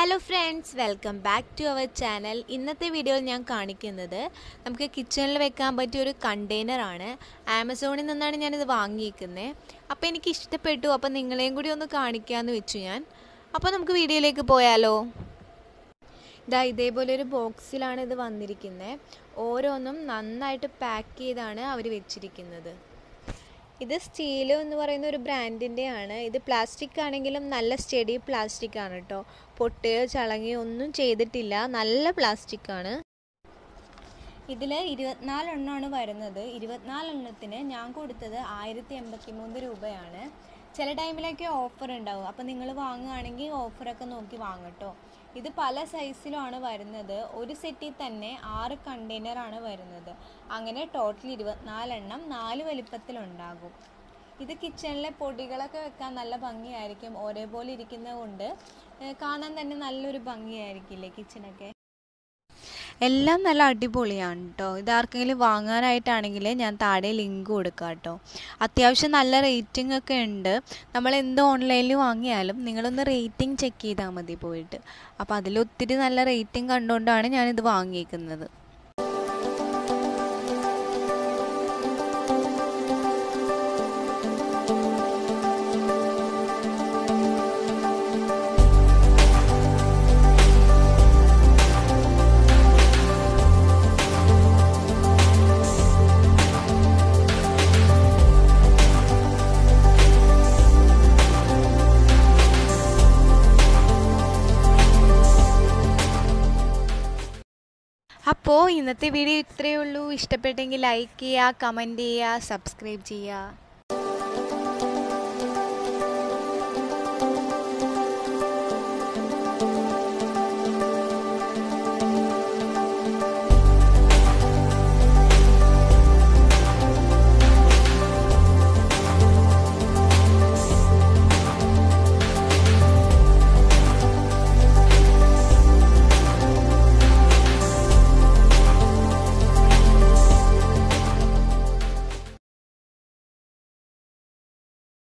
hello friends welcome back to our channel ഇന്നത്തെ വീഡിയോയിൽ ഞാൻ കാണിക്കുന്നത് നമുക്ക് കിച്ചണിൽ വെക്കാൻ പറ്റിയ ഒരു കണ്ടെയ്നറാണ് ആമസോണിൽ നിന്നാണ് ഞാനിത് വാങ്ങിയിരിക്കുന്നത് അപ്പോൾ എനിക്ക് ഇഷ്ടപ്പെട്ടു അപ്പോൾ നിങ്ങളെയും കൂടി ഒന്ന് കാണിക്കാമെന്ന് വെച്ചു ഞാൻ അപ്പോൾ നമുക്ക് വീഡിയോയിലേക്ക് പോയാലോ ഇതാ ഇതേപോലെ ഒരു ബോക്സിലാണ് ഇത് വന്നിരിക്കുന്നത് ഓരോന്നും നന്നായിട്ട് പാക്ക് ചെയ്താണ് അവർ വെച്ചിരിക്കുന്നത് ഇത് സ്റ്റീൽ എന്ന് പറയുന്ന ഒരു ബ്രാൻഡിൻ്റെ ആണ് ഇത് പ്ലാസ്റ്റിക് ആണെങ്കിലും നല്ല സ്റ്റഡി പ്ലാസ്റ്റിക് ആണ് കേട്ടോ പൊട്ടുകയോ ചളങ്ങയോ ഒന്നും ചെയ്തിട്ടില്ല നല്ല പ്ലാസ്റ്റിക് ആണ് ഇതിൽ ഇരുപത്തിനാലെണ്ണമാണ് വരുന്നത് ഇരുപത്തിനാലെണ്ണത്തിന് ഞാൻ കൊടുത്തത് ആയിരത്തി എൺപത്തി മൂന്ന് രൂപയാണ് ചില ടൈമിലൊക്കെ ഓഫർ ഉണ്ടാവും അപ്പോൾ നിങ്ങൾ വാങ്ങുകയാണെങ്കിൽ ഓഫറൊക്കെ നോക്കി വാങ്ങട്ടോ ഇത് പല സൈസിലുമാണ് വരുന്നത് ഒരു സെറ്റിൽ തന്നെ ആറ് കണ്ടെയ്നറാണ് വരുന്നത് അങ്ങനെ ടോട്ടൽ ഇരുപത്തിനാലെണ്ണം നാല് വലിപ്പത്തിലുണ്ടാകും ഇത് കിച്ചണിലെ പൊടികളൊക്കെ വെക്കാൻ നല്ല ഭംഗിയായിരിക്കും ഒരേപോലെ ഇരിക്കുന്നത് കൊണ്ട് കാണാൻ തന്നെ നല്ലൊരു ഭംഗിയായിരിക്കില്ലേ കിച്ചണൊക്കെ എല്ലാം നല്ല അടിപൊളിയാണ് കേട്ടോ ഇതാർക്കെങ്കിലും വാങ്ങാനായിട്ടാണെങ്കിൽ ഞാൻ താഴെ ലിങ്ക് കൊടുക്കാം കേട്ടോ അത്യാവശ്യം നല്ല റേറ്റിംഗ് ഒക്കെ ഉണ്ട് നമ്മൾ എന്ത് ഓൺലൈനിൽ വാങ്ങിയാലും നിങ്ങളൊന്ന് റേറ്റിംഗ് ചെക്ക് ചെയ്താൽ മതി പോയിട്ട് അപ്പോൾ അതിൽ ഒത്തിരി നല്ല റേറ്റിംഗ് കണ്ടുകൊണ്ടാണ് ഞാനിത് വാങ്ങിയേക്കുന്നത് അപ്പോൾ ഇന്നത്തെ വീഡിയോ ഇത്രയേ ഉള്ളൂ ഇഷ്ടപ്പെട്ടെങ്കിൽ ലൈക്ക് ചെയ്യുക കമൻറ്റ് ചെയ്യുക സബ്സ്ക്രൈബ് ചെയ്യുക